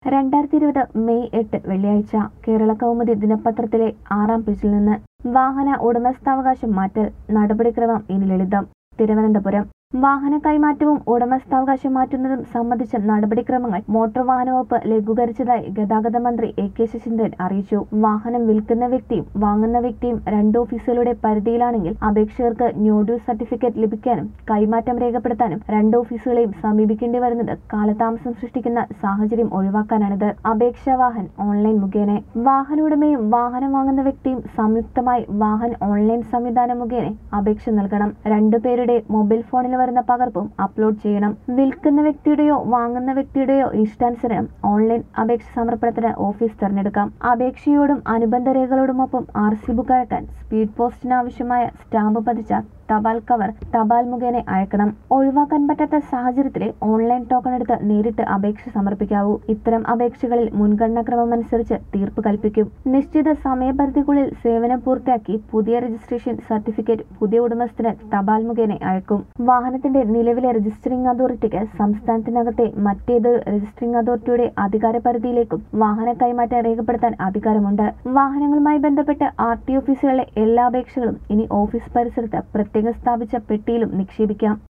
രണ്ടായിരത്തി ഇരുപത് മെയ് എട്ട് വെള്ളിയാഴ്ച കേരള കൗമുദി ദിനപത്രത്തിലെ ആറാം പേജിൽ നിന്ന് വാഹന ഉടമസ്ഥാവകാശം മാറ്റൽ നടപടിക്രമം ഇനി ലളിതം തിരുവനന്തപുരം വാഹന കൈമാറ്റവും ഉടമസ്ഥാവകാശം മാറ്റുന്നതും സംബന്ധിച്ച നടപടിക്രമങ്ങൾ മോട്ടോർ വാഹന വകുപ്പ് ലഘൂകരിച്ചതായി ഗതാഗത മന്ത്രി എ കെ ശശീന്ദ്രൻ അറിയിച്ചു വാഹനം വിൽക്കുന്ന വ്യക്തിയും വാങ്ങുന്ന വ്യക്തിയും രണ്ട് ഓഫീസുകളുടെ പരിധിയിലാണെങ്കിൽ അപേക്ഷകർക്ക് ന്യൂ ഡ്യൂ സർട്ടിഫിക്കറ്റ് ലഭിക്കാനും കൈമാറ്റം രേഖപ്പെടുത്താനും രണ്ട് ഓഫീസുകളെയും സമീപിക്കേണ്ടി വരുന്നത് കാലതാമസം സൃഷ്ടിക്കുന്ന സാഹചര്യം ഒഴിവാക്കാനാണിത് അപേക്ഷാ വാഹൻ ഓൺലൈൻ മുഖേന വാഹന ഉടമയും വാഹനം വാങ്ങുന്ന വ്യക്തിയും സംയുക്തമായി വാഹൻ ഓൺലൈൻ സംവിധാനം മുഖേന അപേക്ഷ നൽകണം രണ്ടുപേരുടെ മൊബൈൽ ഫോണിൽ വരുന്ന പകർപ്പും അപ്ലോഡ് ചെയ്യണം വിൽക്കുന്ന വ്യക്തിയുടെയോ വാങ്ങുന്ന വ്യക്തിയുടെയോ ഇഷ്ടാനുസരണം ഓൺലൈൻ അപേക്ഷ സമർപ്പണത്തിന് ഓഫീസ് തിരഞ്ഞെടുക്കാം അപേക്ഷയോടും അനുബന്ധ രേഖകളോടുമൊപ്പം ആർ സി ബുക്ക് അയക്കാൻ സ്പീഡ് പോസ്റ്റിന് ആവശ്യമായ സ്റ്റാമ്പ് പതിച്ച തപാൽ കവർ തപാൽ മുഖേന അയക്കണം ഒഴിവാക്കാൻ പറ്റാത്ത സാഹചര്യത്തിലെ ഓൺലൈൻ ടോക്കൺ എടുത്ത് നേരിട്ട് അപേക്ഷ സമർപ്പിക്കാവൂ ഇത്തരം അപേക്ഷകളിൽ മുൻഗണനാക്രമം അനുസരിച്ച് തീർപ്പ് കൽപ്പിക്കും നിശ്ചിത സമയപരിധിക്കുള്ളിൽ സേവനം പൂർത്തിയാക്കി പുതിയ രജിസ്ട്രേഷൻ സർട്ടിഫിക്കറ്റ് പുതിയ ഉടമസ്ഥന് തപാൽ മുഖേന അയക്കും വാഹനത്തിന്റെ നിലവിലെ രജിസ്റ്ററിംഗ് അതോറിറ്റിക്ക് സംസ്ഥാനത്തിനകത്തെ മറ്റേതൊരു രജിസ്റ്ററിംഗ് അതോറിറ്റിയുടെ അധികാര പരിധിയിലേക്കും വാഹന കൈമാറ്റം രേഖപ്പെടുത്താൻ അധികാരമുണ്ട് വാഹനങ്ങളുമായി ബന്ധപ്പെട്ട് ആർ ടി ഓഫീസുകളിലെ എല്ലാ അപേക്ഷകളും ഇനി ഓഫീസ് പരിസരത്ത് പ്രത്യേകം സ്ഥാപിച്ച പെട്ടിയിലും നിക്ഷേപിക്കാം